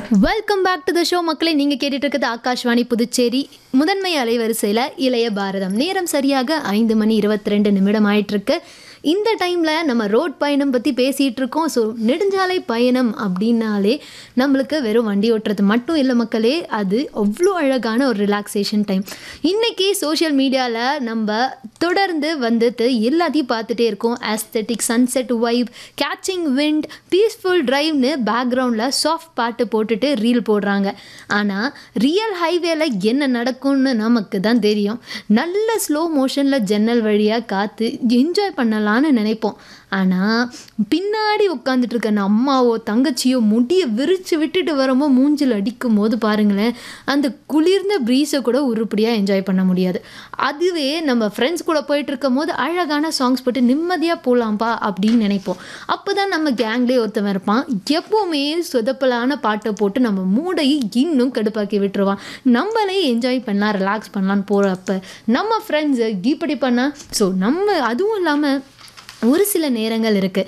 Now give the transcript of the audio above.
welcome back to the show மக்களை நீங்கள் கேட்டுட்டு இருக்கிறது ஆகாஷ்வாணி புதுச்சேரி முதன்மை அலைவரிசையில் இளைய பாரதம் நேரம் சரியாக ஐந்து மணி இருபத்தி ரெண்டு நிமிடம் ஆயிட்டிருக்கு இந்த டைமில் நம்ம ரோட் பயணம் பற்றி பேசிகிட்டு இருக்கோம் ஸோ நெடுஞ்சாலை பயணம் அப்படின்னாலே நம்மளுக்கு வெறும் வண்டி ஓட்டுறது மட்டும் இல்லை மக்களே அது அவ்வளோ அழகான ஒரு ரிலாக்ஸேஷன் டைம் இன்றைக்கி சோஷியல் மீடியாவில் நம்ம தொடர்ந்து வந்துட்டு எல்லாத்தையும் பார்த்துட்டே இருக்கோம் aesthetic sunset vibe catching wind peaceful டிரைவ்னு பேக்ரவுண்டில் சாஃப்ட் பாட்டு போட்டுட்டு ரீல் போடுறாங்க ஆனால் ரியல் ஹைவேல என்ன நடக்கும்னு நமக்கு தான் தெரியும் நல்ல ஸ்லோ மோஷனில் ஜன்னல் வழியாக காற்று என்ஜாய் பண்ணலான்னு நினைப்போம் ஆனால் பின்னாடி உட்காந்துட்டு இருக்க நம்ம அம்மாவோ தங்கச்சியோ முடியை விரித்து விட்டுட்டு வரும்போது மூஞ்சில் அடிக்கும் போது பாருங்களேன் அந்த குளிர்ந்த ப்ரீஸை கூட உருப்படியாக என்ஜாய் பண்ண முடியாது அதுவே நம்ம ஃப்ரெண்ட்ஸ் கூட போயிட்டு இருக்கும் போது அழகான சாங்ஸ் போட்டு நிம்மதியாக போகலாம்ப்பா அப்படின்னு நினைப்போம் அப்போ தான் நம்ம கேங்லேயே ஒருத்தவன் இருப்பான் எப்போவுமே சொதப்பலான பாட்டை போட்டு நம்ம மூடையை இன்னும் கடுப்பாக்கி விட்டுருவான் நம்மளே என்ஜாய் பண்ணலாம் ரிலாக்ஸ் பண்ணலான்னு போகிறப்ப நம்ம ஃப்ரெண்ட்ஸு இப்படி பண்ணால் ஸோ நம்ம அதுவும் இல்லாமல் ஒரு சில நேரங்கள் இருக்குது